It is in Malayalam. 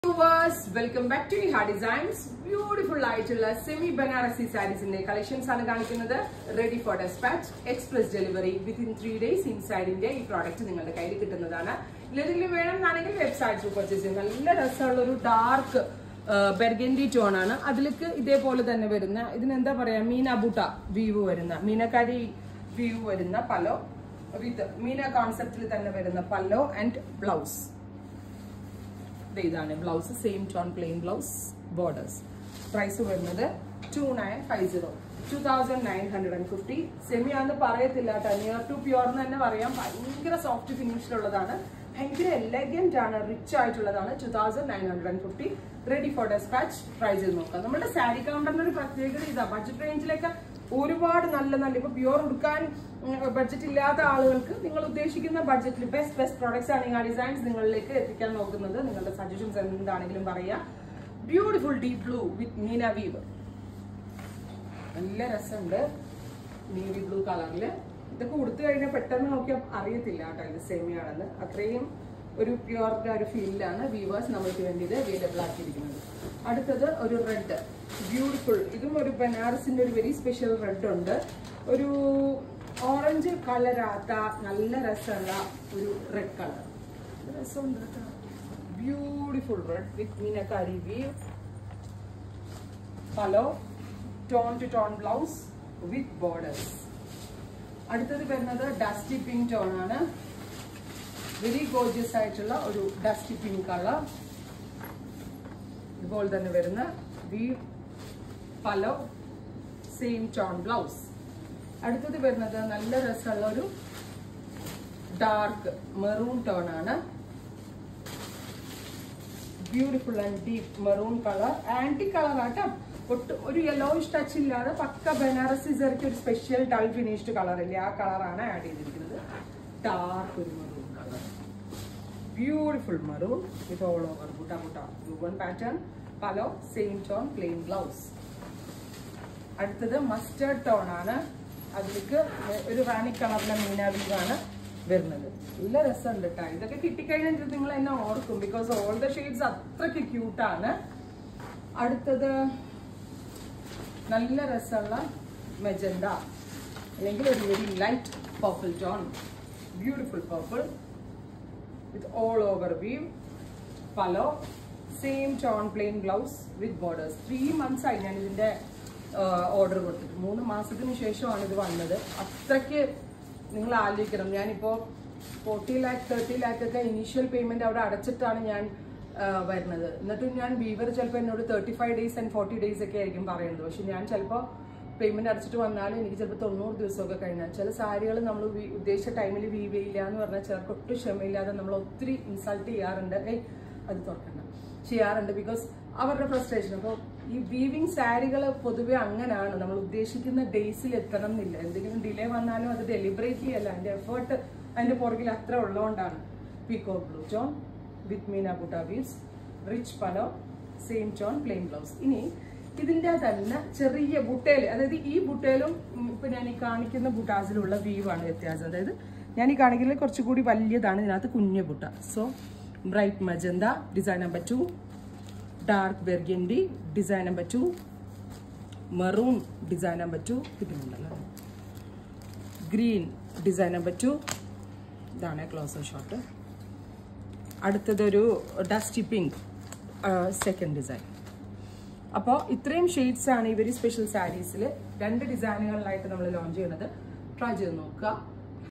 വ്യൂവേഴ്സ് വെൽക്കം ബാക്ക് ടു ഹാ ഡിസൈൻസ് ബ്യൂട്ടിഫുൾ ആയിട്ടുള്ള സെമി ബനാറസി സാരീസിന്റെ കളക്ഷൻസ് ആണ് കാണിക്കുന്നത് ready for despatch express delivery within three days ഇൻസൈഡിന്റെ ഈ പ്രോഡക്റ്റ് നിങ്ങളുടെ കയ്യിൽ കിട്ടുന്നതാണ് ഇല്ലെങ്കിലും വേണമെന്നാണെങ്കിൽ വെബ്സൈറ്റ് ത്രൂ പർച്ചേസ് ചെയ്യാം നല്ല രസമുള്ള ഒരു ഡാർക്ക് ബെർഗൻഡി ടോൺ ആണ് അതിലേക്ക് ഇതേപോലെ തന്നെ വരുന്ന ഇതിനെന്താ പറയാ മീനാബുട്ട വീവ് വരുന്ന മീനക്കാരി വീവ് വരുന്ന പലോ വിത്ത് മീന കോൺസെപ്റ്റിൽ തന്നെ വരുന്ന പല്ലോ ആൻഡ് ബ്ലൗസ് ദേ ഇതാണ് blouse same tone plain blouse borders price വരുന്നത് two nine five zero two thousand nine hundred and fifty semi ആണെന്ന് പറയത്തില്ല കേട്ടോ നിയർ ടു പ്യുവർ എന്ന് തന്നെ പറയാം ഭയങ്കര സോഫ്റ്റ് ഫിനിഷിലുള്ളതാണ് ഭയങ്കര എലഗന്റ് ആണ് റിച്ച് ആയിട്ടുള്ളതാണ് two thousand nine hundred and fifty ready for despatch price ചെയ്ത് നോക്കാം നമ്മുടെ സാരി കൗണ്ടറിന്റെ ഒരു പ്രത്യേകത ഇതാ ബഡ്ജറ്റ് റേഞ്ചിലൊക്കെ ഒരുപാട് നല്ല നല്ല ഇപ്പൊ പ്യുവർ എടുക്കാൻ ബഡ്ജറ്റ് ഇല്ലാത്ത ആളുകൾക്ക് നിങ്ങൾ ഉദ്ദേശിക്കുന്ന ബഡ്ജറ്റിൽ ബെസ്റ്റ് ബെസ്റ്റ് പ്രോഡക്ട്സ് ആണ് ഈ ഡിസൈൻസ് നിങ്ങളിലേക്ക് എത്തിക്കാൻ നോക്കുന്നത് നിങ്ങളുടെ സജഷൻസ് എന്താണെങ്കിലും പറയാം beautiful deep blue with meena weave നല്ല രസമുണ്ട് നേവി ബ്ലൂ കളറില് ഇതൊക്കെ കൊടുത്തു കഴിഞ്ഞാൽ പെട്ടെന്ന് നോക്കിയാൽ അറിയത്തില്ല കേട്ടോ ഇത് സെമിയാണെന്ന് അത്രയും ഒരു പ്യുവറിന്റെ ഒരു ഫീലിലാണ് വീവേഴ്സ് നമ്മൾക്ക് വേണ്ടി ഇത് അവൈലബിൾ ആക്കിയിരിക്കുന്നത് അടുത്തത് ഒരു റെഡ് ബ്യൂട്ടിഫുൾ ഇതും ഒരു ബനാറസിന്റെ ഒരു വെരി സ്പെഷ്യൽ റെഡ് ഉണ്ട് ഒരു ഓറഞ്ച് കളറാത്ത നല്ല രസമുള്ള ഒരു റെഡ് കളർ രസമുണ്ട് beautiful red with meenakari weave pallu tone two tone blouse with borders അടുത്തത് വരുന്നത് ഡസ്റ്റി പിങ്ക് ടോൺ ആണ് വെരി ഗോർജിയസ് ആയിട്ടുള്ള ഒരു ഡസ്റ്റി പിങ്ക് കളർ ഇതുപോലെ തന്നെ വരുന്ന വി പലോ സെയിം ടോൺ ബ്ലൗസ് അടുത്തത് വരുന്നത് നല്ല രസമുള്ള ഒരു ഡാർക്ക് മെറൂൺ ടോൺ ആണ് beautiful and deep maroon colour ആന്റി കളർ ആട്ടോ ഒട്ടും ഒരു യെല്ലോയിഷ് ടച്ച് ഇല്ലാതെ പക്ക ബനാറസി സെറിക്ക് ഒരു സ്പെഷ്യൽ ഡൾ ഫിനിഷ്ഡ് കളർ ഇല്ലേ ആ കളറാണ് ആഡ് ചെയ്തിരിക്കുന്നത് ഡാർക്ക് ഒരു maroon colour beautiful maroon with all over butta butta woven pattern pallu same tone plain blouse അടുത്തത് മസ്റ്റേർഡ് ടോൺ ആണ് അതിലേക്ക് ഒരു റാണി കളറിലെ മീനാവിലാണ് വരുന്നത് നല്ല രസമുണ്ട് കേട്ടോ ഇതൊക്കെ കിട്ടിക്കഴിഞ്ഞാൽ നിങ്ങൾ എന്നെ ഓർക്കും ബിക്കോസ് ഓൾ ദ ഷെയ്ഡ്സ് അത്രയ്ക്ക് ക്യൂട്ടാണ് അടുത്തത് നല്ല രസമുള്ള മെജന്ത അല്ലെങ്കിൽ ഒരു very light purple tone beautiful purple with all over weave pallu same tone plain blouse with borders three months ആയി ഞാൻ ഇതിന്റെ ഓർഡർ കൊടുത്തിട്ട് മൂന്ന് മാസത്തിന് ശേഷമാണ് ഇത് വന്നത് അത്രയ്ക്ക് നിങ്ങൾ ആലോചിക്കണം ഞാനിപ്പോൾ ഫോർട്ടി ലാക്ക് തേർട്ടി ലാക്ക് ഒക്കെ ഇനീഷ്യൽ പേയ്മെന്റ് അവിടെ അടച്ചിട്ടാണ് ഞാൻ വരുന്നത് എന്നിട്ടും ഞാൻ വീവർ ചിലപ്പോൾ എന്നോട് thirty five days and forty days ഒക്കെ ആയിരിക്കും പറയുന്നത് പക്ഷെ ഞാൻ ചിലപ്പോൾ പേയ്മെന്റ് അടച്ചിട്ട് വന്നാലും എനിക്ക് ചിലപ്പോൾ തൊണ്ണൂറ് ദിവസമൊക്കെ കഴിഞ്ഞാൽ ചില സാരികൾ നമ്മൾ ഉദ്ദേശിച്ച ടൈമിൽ വീവ് ചെയ്യില്ല എന്ന് പറഞ്ഞാൽ ചിലർക്ക് ഒട്ടും ക്ഷമയില്ലാതെ നമ്മൾ ഒത്തിരി ഇൻസൾട്ട് ചെയ്യാറുണ്ട് ഏയ് അത് തുറക്കണ്ട ചെയ്യാറുണ്ട് ബിക്കോസ് അവരുടെ ഫ്രസ്ട്രേഷൻ അപ്പോൾ ഈ വീവിങ് സാരികൾ പൊതുവെ അങ്ങനെയാണ് നമ്മൾ ഉദ്ദേശിക്കുന്ന ഡേയ്സിൽ എത്തണം എന്നില്ല എന്തെങ്കിലും ഡിലേ വന്നാലും അത് ഡെലിബറേറ്റ്ലി അല്ല അതിന്റെ എഫേർട്ട് അതിന്റെ പുറകിൽ അത്ര ഉള്ളതുകൊണ്ടാണ് peacock blue tone with meena butta weaves rich pallu same tone plain blouse ഇനി ഇതിന്റെ തന്നെ ചെറിയ ബുട്ടേല് അതായത് ഈ ബുട്ടേലും ഇപ്പൊ ഞാൻ ഈ കാണിക്കുന്ന ബുട്ടാസിലുള്ള വീവാണ് വ്യത്യാസം അതായത് ഞാൻ ഈ കാണിക്കുന്നത് കുറച്ചുകൂടി വലിയതാണ് ഇതിനകത്ത് കുഞ്ഞു butta so bright magenta design number two dark burgundy design number two maroon design number two കിട്ടുന്നുണ്ടല്ലോ ഗ്രീൻ ഡിസൈൻ നമ്പർ ടു ഇതാണ് ക്ലോസർ ഷോട്ട് അടുത്തതൊരു ഡസ്റ്റി പിങ്ക് സെക്കൻഡ് ഡിസൈൻ അപ്പോൾ ഇത്രയും ഷെയ്ഡ്സ് ആണ് ഈ വെരി സ്പെഷ്യൽ സാരീസിൽ രണ്ട് ഡിസൈനുകളിലായിട്ട് നമ്മൾ ലോഞ്ച് ചെയ്യുന്നത് ട്രൈ ചെയ്ത് നോക്കുക